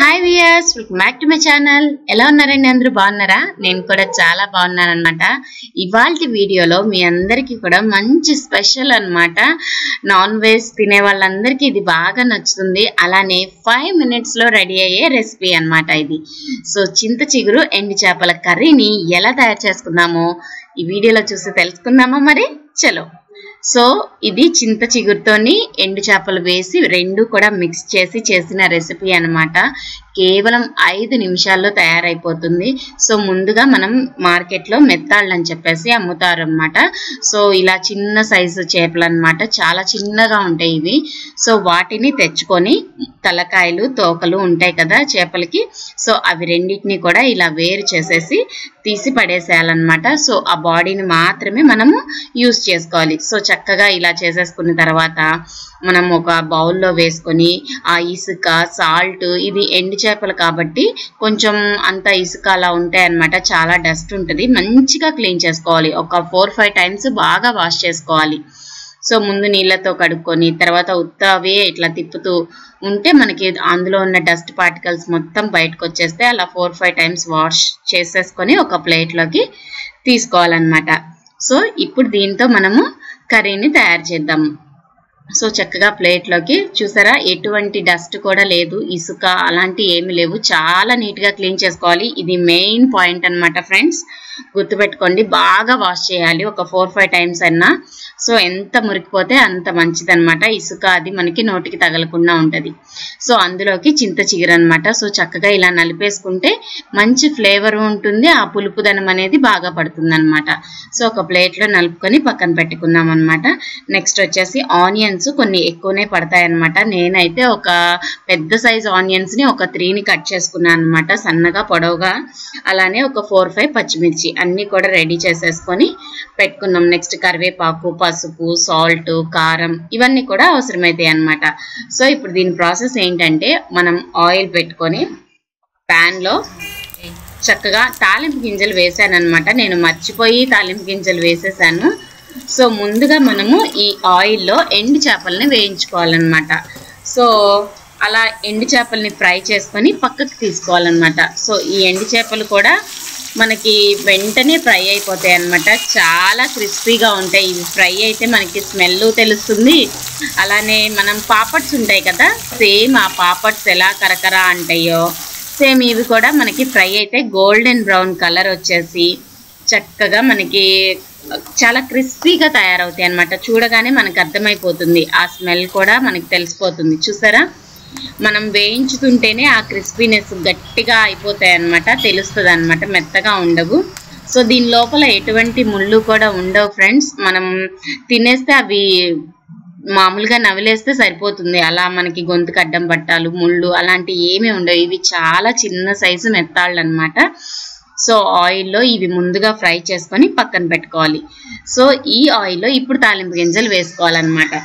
hi viewers welcome back to my channel ఎలా ఉన్నారండి అందరూ బాగున్నారా నేను కూడా చాలా బాగున్నాను అనమాట ఇవాళ వీడియోలో మీ అందరికీ కూడా మంచి స్పెషల్ అన్నమాట నాన్ వెజ్ తినే వాళ్ళందరికీ ఇది బాగా నచ్చుతుంది అలానే ఫైవ్ మినిట్స్లో రెడీ అయ్యే రెసిపీ అన్నమాట ఇది సో చింత చిగురు ఎండి చేపల కర్రీని ఎలా తయారు చేసుకుందామో ఈ వీడియోలో చూసి తెలుసుకుందామా మరి చలో సో ఇది చింత చిగురుతోని ఎండు చేపలు వేసి రెండు కూడా మిక్స్ చేసి చేసిన రెసిపీ అన్నమాట కేవలం ఐదు నిమిషాల్లో తయారైపోతుంది సో ముందుగా మనం మార్కెట్లో మెత్తాళ్ళు అని చెప్పేసి అమ్ముతారు అనమాట సో ఇలా చిన్న సైజు చేపలు అనమాట చాలా చిన్నగా ఉంటాయి ఇవి సో వాటిని తెచ్చుకొని తలకాయలు తోకలు ఉంటాయి కదా చేపలకి సో అవి రెండింటిని కూడా ఇలా వేరు చేసేసి తీసి పడేసేయాలన్నమాట సో ఆ బాడీని మాత్రమే మనము యూస్ చేసుకోవాలి సో చక్కగా ఇలా చేసేసుకున్న తర్వాత మనం ఒక బౌల్లో వేసుకొని ఆ ఇసుక సాల్ట్ ఇది ఎండు చేపలు కాబట్టి కొంచెం అంత ఇసుక అలా ఉంటాయి అనమాట చాలా డస్ట్ ఉంటుంది మంచిగా క్లీన్ చేసుకోవాలి ఒక ఫోర్ ఫైవ్ టైమ్స్ బాగా వాష్ చేసుకోవాలి సో ముందు నీళ్ళతో కడుక్కొని తర్వాత ఉత్తవే ఇట్లా తిప్పుతూ ఉంటే మనకి అందులో ఉన్న డస్ట్ పార్టికల్స్ మొత్తం బయటకు వచ్చేస్తే అలా ఫోర్ ఫైవ్ టైమ్స్ వాష్ చేసేసుకొని ఒక ప్లేట్లోకి తీసుకోవాలన్నమాట సో ఇప్పుడు దీంతో మనము కర్రీని తయారు చేద్దాము సో చక్కగా ప్లేట్లోకి చూసారా ఎటువంటి డస్ట్ కూడా లేదు ఇసుక అలాంటి ఏమి లేవు చాలా నీట్గా క్లీన్ చేసుకోవాలి ఇది మెయిన్ పాయింట్ అనమాట ఫ్రెండ్స్ గుర్తుపెట్టుకోండి బాగా వాష్ చేయాలి ఒక ఫోర్ ఫైవ్ టైమ్స్ అన్నా సో ఎంత మురికిపోతే అంత మంచిదన్నమాట ఇసుక అది మనకి నోటికి తగలకుండా ఉంటుంది సో అందులోకి చింత చిగురు అనమాట సో చక్కగా ఇలా నలిపేసుకుంటే మంచి ఫ్లేవర్ ఉంటుంది ఆ పులుపుదనం అనేది బాగా పడుతుంది అనమాట సో ఒక ప్లేట్లో నలుపుకొని పక్కన పెట్టుకున్నాం అనమాట నెక్స్ట్ వచ్చేసి ఆనియన్స్ కొన్ని ఎక్కువనే పడతాయి అనమాట నేనైతే ఒక పెద్ద సైజ్ ఆనియన్స్ ని ఒక త్రీని కట్ చేసుకున్నాను అనమాట సన్నగా పొడవుగా అలానే ఒక ఫోర్ ఫైవ్ పచ్చిమిర్చి అన్ని కూడా రెడీ చేసేసుకొని పెట్టుకున్నాం నెక్స్ట్ కరివేపాకు పసుపు సాల్ట్ కారం ఇవన్నీ కూడా అవసరమవుతాయి అనమాట సో ఇప్పుడు దీని ప్రాసెస్ ఏంటంటే మనం ఆయిల్ పెట్టుకొని ప్యాన్లో చక్కగా తాలింపు గింజలు వేసాను అనమాట నేను మర్చిపోయి తాలింపు గింజలు వేసేసాను సో ముందుగా మనము ఈ ఆయిల్లో ఎండు చేపల్ని వేయించుకోవాలన్నమాట సో అలా ఎండు చేపల్ని ఫ్రై చేసుకొని పక్కకు తీసుకోవాలన్నమాట సో ఈ ఎండు చేపలు కూడా మనకి వెంటనే ఫ్రై అయిపోతాయి అనమాట చాలా క్రిస్పీగా ఉంటాయి ఇవి ఫ్రై అయితే మనకి స్మెల్ తెలుస్తుంది అలానే మనం పాపడ్స్ ఉంటాయి కదా సేమ్ ఆ పాపడ్స్ ఎలా కరకర అంటాయో సేమ్ ఇవి కూడా మనకి ఫ్రై అయితే గోల్డెన్ బ్రౌన్ కలర్ వచ్చేసి చక్కగా మనకి చాలా క్రిస్పీగా తయారవుతాయి అనమాట చూడగానే మనకు అర్థమైపోతుంది ఆ స్మెల్ కూడా మనకి తెలిసిపోతుంది చూసారా మనం వేయించుతుంటేనే ఆ క్రిస్పీనెస్ గట్టిగా అయిపోతాయి అనమాట తెలుస్తుంది అనమాట మెత్తగా ఉండవు సో దీని లోపల ఎటువంటి ముళ్ళు కూడా ఉండవు ఫ్రెండ్స్ మనం తినేస్తే అవి మామూలుగా నవిలేస్తే సరిపోతుంది అలా మనకి గొంతుకు అడ్డం పట్టాలు ముళ్ళు అలాంటి ఏమీ ఉండవు ఇవి చాలా చిన్న సైజు మెత్తాళ్ళు అనమాట సో ఆయిల్లో ఇవి ముందుగా ఫ్రై చేసుకొని పక్కన పెట్టుకోవాలి సో ఈ ఆయిల్లో ఇప్పుడు తాలింపు గింజలు వేసుకోవాలన్నమాట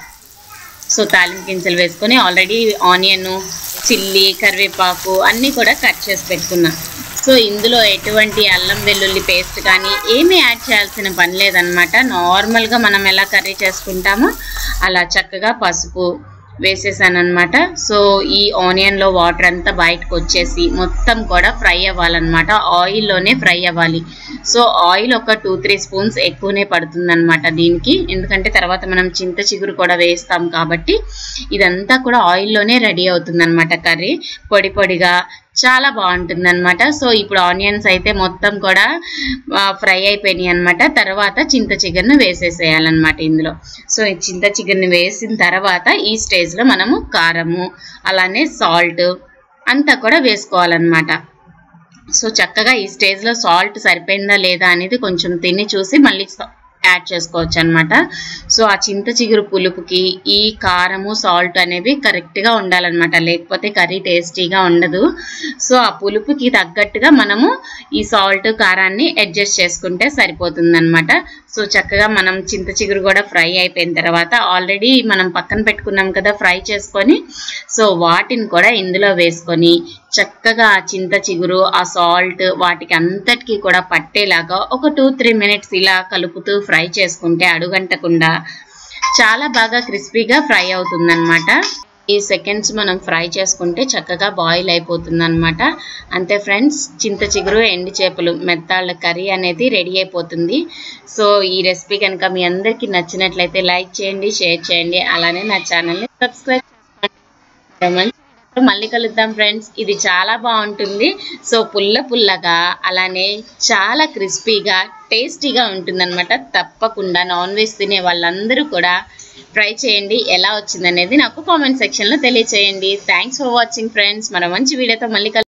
సో తాలింపు గింజలు వేసుకొని ఆల్రెడీ ఆనియన్ చిల్లీ కరివేపాకు అన్నీ కూడా కట్ చేసి పెట్టుకున్నా సో ఇందులో ఎటువంటి అల్లం వెల్లుల్లి పేస్ట్ కానీ ఏమీ యాడ్ చేయాల్సిన పని లేదనమాట నార్మల్గా మనం ఎలా కర్రీ చేసుకుంటామో అలా చక్కగా పసుపు వేసేసాను అనమాట సో ఈ ఆనియన్లో వాటర్ అంతా బయటకు వచ్చేసి మొత్తం కూడా ఫ్రై అవ్వాలన్నమాట ఆయిల్లోనే ఫ్రై అవ్వాలి సో ఆయిల్ ఒక టూ త్రీ స్పూన్స్ ఎక్కువనే పడుతుందన్నమాట దీనికి ఎందుకంటే తర్వాత మనం చింత చిగురు కూడా వేస్తాం కాబట్టి ఇదంతా కూడా ఆయిల్లోనే రెడీ అవుతుందన్నమాట కర్రీ పొడి పొడిగా చాలా బాగుంటుంది అనమాట సో ఇప్పుడు ఆనియన్స్ అయితే మొత్తం కూడా ఫ్రై అయిపోయినాయి అనమాట తర్వాత చింత చికెన్ వేసేసేయాలన్నమాట ఇందులో సో ఈ చింత చికెన్ వేసిన తర్వాత ఈ స్టేజ్లో మనము కారము అలానే సాల్ట్ అంతా కూడా వేసుకోవాలన్నమాట సో చక్కగా ఈ స్టేజ్లో సాల్ట్ సరిపోయిందా లేదా అనేది కొంచెం తిని చూసి మళ్ళీ యాడ్ చేసుకోవచ్చు అనమాట సో ఆ చింత చిగురు పులుపుకి ఈ కారము సాల్ట్ అనేవి కరెక్ట్గా ఉండాలన్నమాట లేకపోతే కర్రీ టేస్టీగా ఉండదు సో ఆ పులుపుకి తగ్గట్టుగా మనము ఈ సాల్ట్ కారాన్ని అడ్జస్ట్ చేసుకుంటే సరిపోతుందన్నమాట సో చక్కగా మనం చింత చిగురు కూడా ఫ్రై అయిపోయిన తర్వాత ఆల్రెడీ మనం పక్కన పెట్టుకున్నాం కదా ఫ్రై చేసుకొని సో వాటిని కూడా ఇందులో వేసుకొని చక్కగా ఆ చింత చిగురు ఆ సాల్ట్ వాటికి అంతటికి కూడా పట్టేలాగా ఒక టూ త్రీ మినిట్స్ ఇలా కలుపుతూ ఫ్రై చేసుకుంటే అడుగంటకుండా చాలా బాగా క్రిస్పీగా ఫ్రై అవుతుందన్నమాట ఈ సెకండ్స్ మనం ఫ్రై చేసుకుంటే చక్కగా బాయిల్ అయిపోతుంది అనమాట అంతే ఫ్రెండ్స్ చింత చిగురు ఎండి చేపలు మెత్తాళ్ళ కర్రీ అనేది రెడీ అయిపోతుంది సో ఈ రెసిపీ కనుక మీ అందరికీ నచ్చినట్లయితే లైక్ చేయండి షేర్ చేయండి అలానే నా ఛానల్ని సబ్స్క్రైబ్ చేసుకోండి మంచి వీడియోతో మళ్ళీ కలుద్దాం ఫ్రెండ్స్ ఇది చాలా బాగుంటుంది సో పుల్ల పుల్లగా అలానే చాలా క్రిస్పీగా టేస్టీగా ఉంటుందన్నమాట తప్పకుండా నాన్ వెజ్ తినే వాళ్ళందరూ కూడా ట్రై చేయండి ఎలా వచ్చిందనేది నాకు కామెంట్ సెక్షన్లో తెలియచేయండి థ్యాంక్స్ ఫర్ వాచింగ్ ఫ్రెండ్స్ మన మంచి వీడియోతో మళ్ళీ కలు